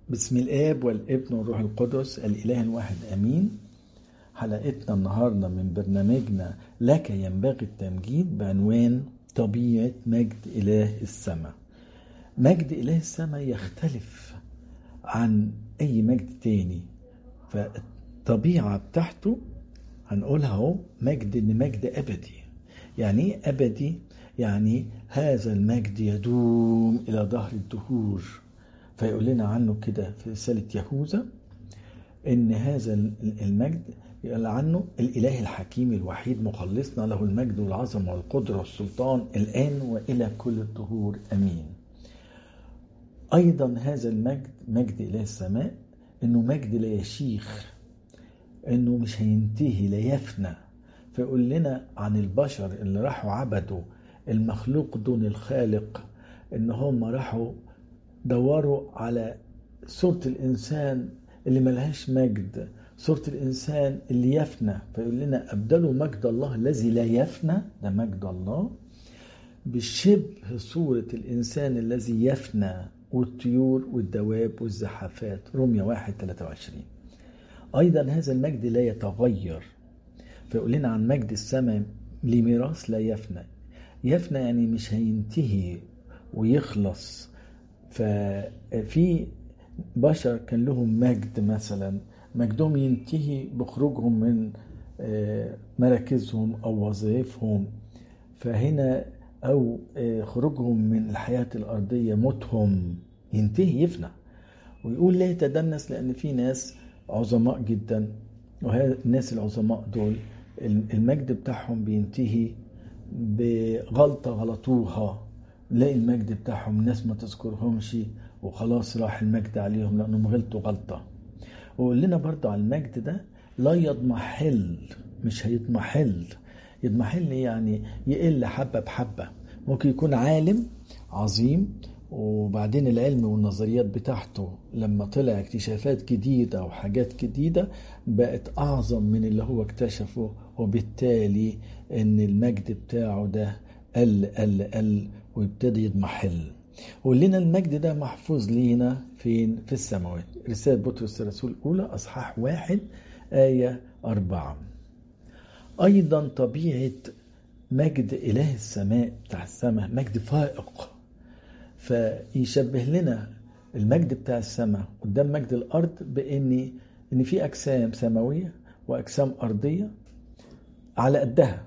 بسم الآب والابن والروح القدس الإله الواحد أمين حلقتنا النهاردة من برنامجنا لك ينبغي التمجيد بعنوان طبيعة مجد إله السماء مجد إله السماء يختلف عن أي مجد تاني فالطبيعة بتاعته هنقولها اهو مجد إن مجد أبدي يعني إيه أبدي؟ يعني هذا المجد يدوم إلى ظهر الدهور فيقول لنا عنه كده في رسالة يهوذا إن هذا المجد يقول عنه الإله الحكيم الوحيد مخلصنا له المجد والعظمة والقدرة والسلطان الآن وإلى كل الدهور أمين أيضا هذا المجد مجد إله السماء إنه مجد لا يشيخ إنه مش هينتهي لا يفنى فيقول لنا عن البشر اللي راحوا عبدوا المخلوق دون الخالق إن هم راحوا دوروا على صورة الإنسان اللي ملهاش مجد صورة الإنسان اللي يفنى فيقول لنا أبدلوا مجد الله الذي لا يفنى ده مجد الله بشبه صورة الإنسان الذي يفنى والطيور والدواب والزحافات رمية واحد 23 أيضا هذا المجد لا يتغير فيقول لنا عن مجد السماء لميراث لا يفنى يفنى يعني مش هينتهي ويخلص ففي بشر كان لهم مجد مثلا مجدهم ينتهي بخروجهم من مراكزهم او وظائفهم فهنا او خروجهم من الحياه الارضيه موتهم ينتهي يفنى ويقول لا يتدنس لان في ناس عظماء جدا والناس العظماء دول المجد بتاعهم بينتهي بغلطه غلطوها نلاقي المجد بتاعهم الناس ما تذكرهمش وخلاص راح المجد عليهم لانهم غلطوا غلطه وقول لنا برضه على المجد ده لا يضمحل مش هيضمحل يضمحل يعني يقل حبه بحبه ممكن يكون عالم عظيم وبعدين العلم والنظريات بتاعته لما طلع اكتشافات جديدة وحاجات جديدة بقت أعظم من اللي هو اكتشفه وبالتالي إن المجد بتاعه ده قل قل قل ويبتدي يضمحل وقول لنا المجد ده محفوظ لينا فين في السماوات رسالة بطرس الرسول الأولى أصحاح واحد آية أربعة أيضا طبيعة مجد إله السماء بتاع السماء مجد فائق فيشبه لنا المجد بتاع السماء قدام مجد الأرض بإن إن في أجسام سماوية وأجسام أرضية على قدها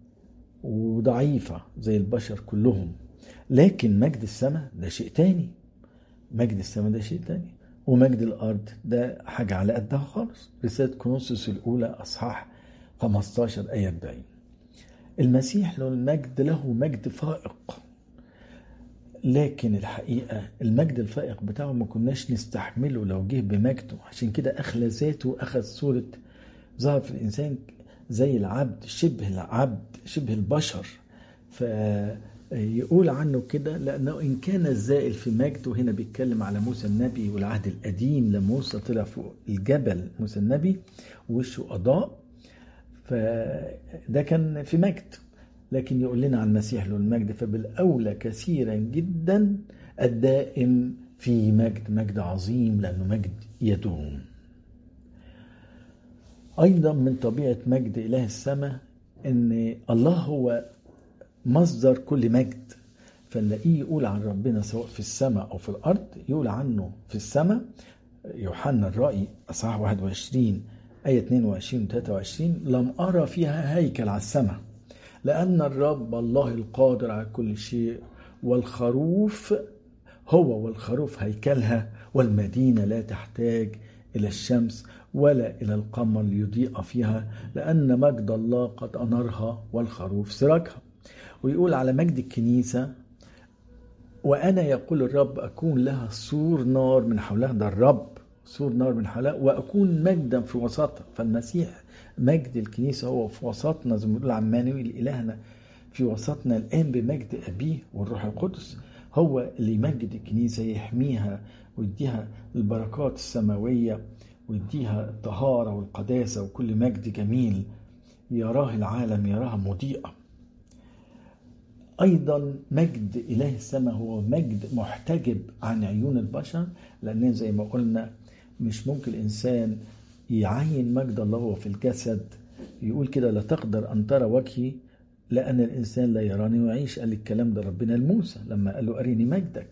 وضعيفة زي البشر كلهم لكن مجد السماء ده شيء تاني مجد السماء ده شيء تاني ومجد الأرض ده حاجة على قدها خالص رسالة كونسوس الأولى أصحاح 15 آية 40 المسيح له المجد له مجد فائق لكن الحقيقة المجد الفائق بتاعه ما كناش نستحمله لو جه بمجده عشان كده أخلى ذاته وأخذ صورة ظهر في الإنسان زي العبد شبه العبد شبه البشر فيقول عنه كده لأنه إن كان الزائل في مجده هنا بيتكلم على موسى النبي والعهد القديم لما موسى طلع فوق الجبل موسى النبي وشه أضاء فده كان في مجد لكن يقول لنا عن المسيح له المجد فبالأولى كثيرا جدا الدائم في مجد مجد عظيم لأنه مجد يدوم أيضا من طبيعة مجد إله السماء إن الله هو مصدر كل مجد فنلاقيه يقول عن ربنا سواء في السماء أو في الأرض يقول عنه في السماء يوحنا الرأي أصحاح 21 آية 22 و 23 لم أرى فيها هيكل على السماء لأن الرب الله القادر على كل شيء والخروف هو والخروف هيكلها والمدينة لا تحتاج إلى الشمس ولا إلى القمر ليضيء فيها لأن مجد الله قد أنارها والخروف سراجها ويقول على مجد الكنيسة وأنا يقول الرب أكون لها سور نار من حولها ده الرب سور نار من حولها وأكون مجدا في وسطها فالمسيح مجد الكنيسة هو في وسطنا زي ما بيقول عمانويل إلهنا في وسطنا الآن بمجد أبيه والروح القدس هو اللي يمجد الكنيسة يحميها ويديها البركات السماوية ويديها الطهارة والقداسة وكل مجد جميل يراه العالم يراها مضيئة أيضا مجد إله السماء هو مجد محتجب عن عيون البشر لأن زي ما قلنا مش ممكن الإنسان يعين مجد الله وهو في الجسد يقول كده لا تقدر أن ترى وجهي لأن الإنسان لا يراني ويعيش قال الكلام ده ربنا لموسى لما قال له أريني مجدك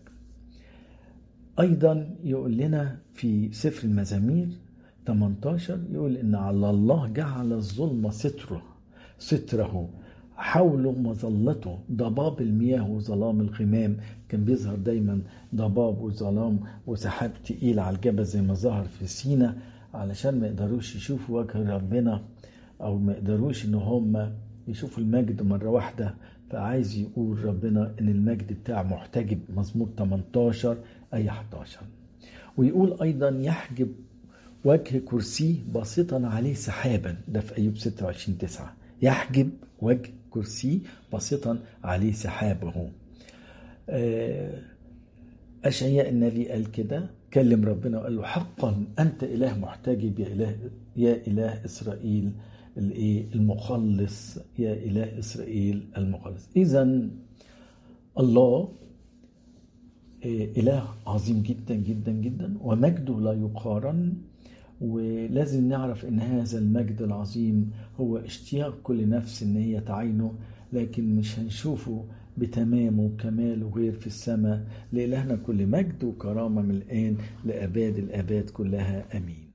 أيضا يقول لنا في سفر المزامير 18 يقول إن على الله جعل الظلم ستره ستره حوله مظلته ضباب المياه وظلام الغمام كان بيظهر دايما ضباب وظلام وسحاب تقيل على الجبل زي ما ظهر في سينا علشان ما يقدروش يشوفوا وجه ربنا او ما يقدروش ان هم يشوفوا المجد مرة واحدة فعايز يقول ربنا ان المجد بتاعه محتجب مزمور 18 اي 11 ويقول ايضا يحجب وجه كرسيه باسطا عليه سحابا ده في ايوب 26 9 يحجب وجه كرسي باسطا عليه سحابه أشعياء النبي قال كده كلم ربنا وقال له حقا أنت إله محتجب يا إله يا إله إسرائيل الإيه المخلص يا إله إسرائيل المخلص إذا الله إله عظيم جدا جدا جدا ومجده لا يقارن ولازم نعرف ان هذا المجد العظيم هو اشتياق كل نفس ان هي تعينه لكن مش هنشوفه بتمامه وكماله غير في السماء لإلهنا كل مجد وكرامة من الآن لأباد الآباد كلها أمين